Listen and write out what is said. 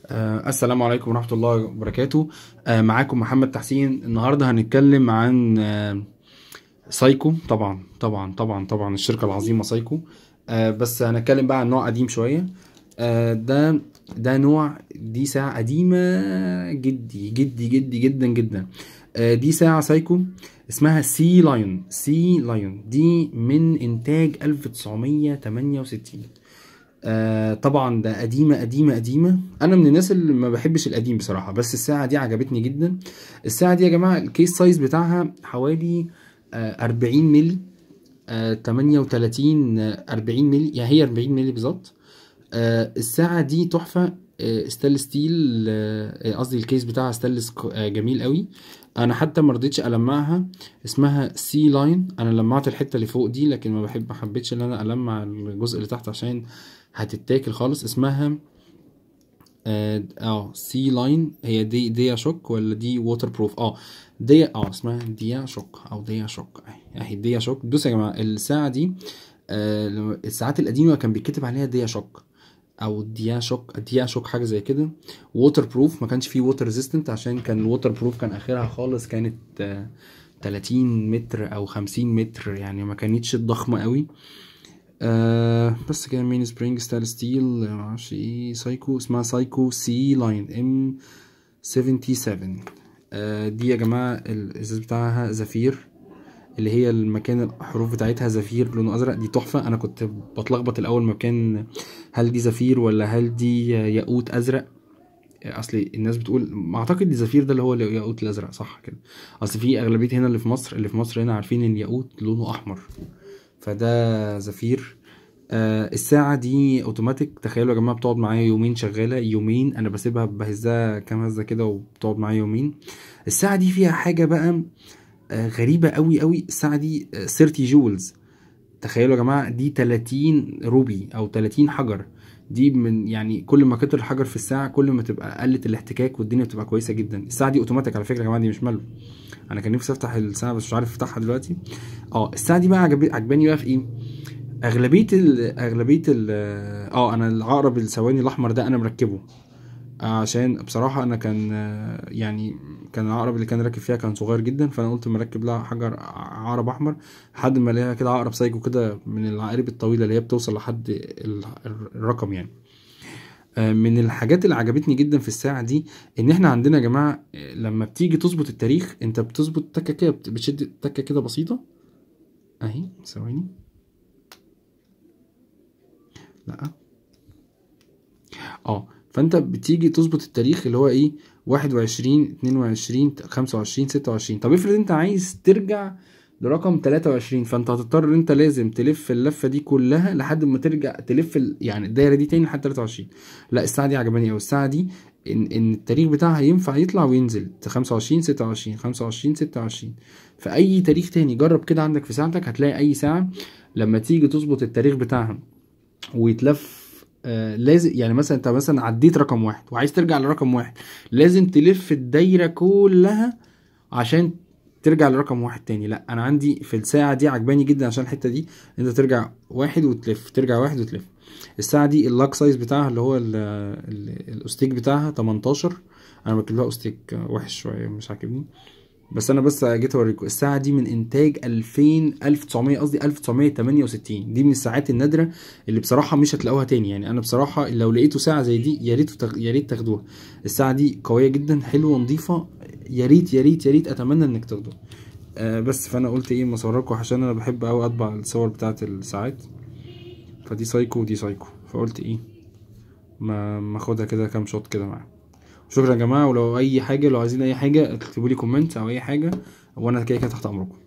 آه، السلام عليكم ورحمة الله وبركاته آه، معاكم محمد تحسين النهاردة هنتكلم عن آه، سايكو طبعا طبعا طبعا طبعا الشركة العظيمة سايكو آه، بس هنتكلم بقى عن نوع قديم شوية آه، ده ده نوع دي ساعة قديمة جدي جدي جدي جدا جدا آه، دي ساعة سايكو اسمها سي لايون سي لايون دي من إنتاج 1968 آه طبعا ده قديمة قديمة قديمة أنا من الناس اللي ما بحبش القديم بصراحة بس الساعة دي عجبتني جدا الساعة دي يا جماعة الكيس سايز بتاعها حوالي آه 40 مللي آه 38 آه 40 مللي يعني هي 40 مللي بالظبط آه الساعة دي تحفة آه ستانلس ستيل آه، قصدي الكيس بتاعها ستانلس ك- آه جميل قوي انا حتى ما رضيتش المعها اسمها سي لاين انا لمعت الحته اللي فوق دي لكن ما بحب ما حبيتش ان انا المع الجزء اللي تحت عشان هتتاكل خالص اسمها اه آه، سي لاين هي دي ديا شوك ولا دي ووتر بروف اه ديا اه اسمها ديا شوك او ديا شوك اهي اهي ديا شوك بصوا يا جماعه الساعه دي آه لما- الساعات القديمه كان بيتكتب عليها ديا شوك او ديا شوك ديا شوك حاجه زي كده ووتر بروف ما كانش فيه ووتر ريزيستنت عشان كان الووتر بروف كان اخرها خالص كانت آه 30 متر او 50 متر يعني ما كانتش ضخمه قوي آه بس كده مين سبرينج ستايل ستيل معرفش ايه سايكو اسمها سايكو سي لاين ام 77 آه دي يا جماعة الازاز بتاعها زفير اللي هي المكان الحروف بتاعتها زفير لونه ازرق دي تحفة انا كنت بتلخبط الاول مكان هل دي زفير ولا هل دي ياقوت ازرق اصل الناس بتقول ما اعتقد دي زفير ده اللي هو الياقوت الازرق صح كده اصل في اغلبيه هنا اللي في مصر اللي في مصر هنا عارفين ان الياقوت لونه احمر فده زفير آه الساعة دي اوتوماتيك تخيلوا يا جماعة بتقعد معايا يومين شغالة يومين انا بسيبها بهزها كام هزة كده وبتقعد معايا يومين الساعة دي فيها حاجة بقى آه غريبة قوي قوي الساعة دي آه 30 جولز تخيلوا يا جماعة دي 30 روبي او 30 حجر دي من يعني كل ما كتر الحجر في الساعة كل ما تبقى قلت الاحتكاك والدنيا بتبقى كويسة جدا الساعة دي اوتوماتيك على فكرة يا جماعة دي مش مالو انا كان نفسي افتح الساعة بس مش عارف افتحها دلوقتي اه الساعة دي بقى عجب- عجباني بقى في ايه اغلبيه ال اغلبيه ال اه انا العقرب الثواني الاحمر ده انا مركبه عشان بصراحه انا كان آه، يعني كان العقرب اللي كان راكب فيها كان صغير جدا فانا قلت مركب لها حجر عقرب احمر لحد ما الاقيها كده عقرب سايكو كده من العقارب الطويله اللي هي بتوصل لحد ال- الرقم يعني آه، من الحاجات اللي عجبتني جدا في الساعه دي ان احنا عندنا يا جماعه آه، لما بتيجي تظبط التاريخ انت بتظبط تكه كده بت- بتشد تكه كده بسيطه اهي ثواني لا اه فانت بتيجي تظبط التاريخ اللي هو ايه 21 22 25 26 طب افرض انت عايز ترجع لرقم 23 فانت هتضطر ان انت لازم تلف اللفه دي كلها لحد ما ترجع تلف ال... يعني الدايره دي تاني لحد 23 لا الساعه دي عجباني قوي الساعه دي ان ان التاريخ بتاعها ينفع يطلع وينزل 25 26 25 26 فاي تاريخ تاني جرب كده عندك في ساعتك هتلاقي اي ساعه لما تيجي تظبط التاريخ بتاعها ويتلف آه لازم يعني مثلا انت مثلا عديت رقم واحد وعايز ترجع لرقم واحد لازم تلف الدايرة كلها عشان ترجع لرقم واحد تاني لا انا عندي في الساعة دي عجباني جدا عشان الحتة دي انت ترجع واحد وتلف ترجع واحد وتلف الساعة دي اللاك سايز بتاعها اللي هو ال- ال- الاوستيك بتاعها 18 انا بكتب لها اوستيك وحش شوية مش عاجبني بس انا بس جيت اوريكم الساعه دي من انتاج 2000 1900 قصدي 1968 دي من الساعات النادره اللي بصراحه مش هتلاقوها تاني يعني انا بصراحه لو لقيتوا ساعه زي دي يا ريت تغ... يا ريت تاخدوها الساعه دي قويه جدا حلوه نظيفه يا ريت يا ريت يا ريت اتمنى انك تاخدوها آه بس فانا قلت ايه ما اصوركم عشان انا بحب قوي اطبع الصور بتاعه الساعات فدي سايكو ودي سايكو فقلت ايه ما ما اخدها كده كام شوت كده معاها شكرا يا جماعه ولو اي حاجه لو عايزين اي حاجه اكتبوا لي كومنت او اي حاجه وانا كده كده تحت امركم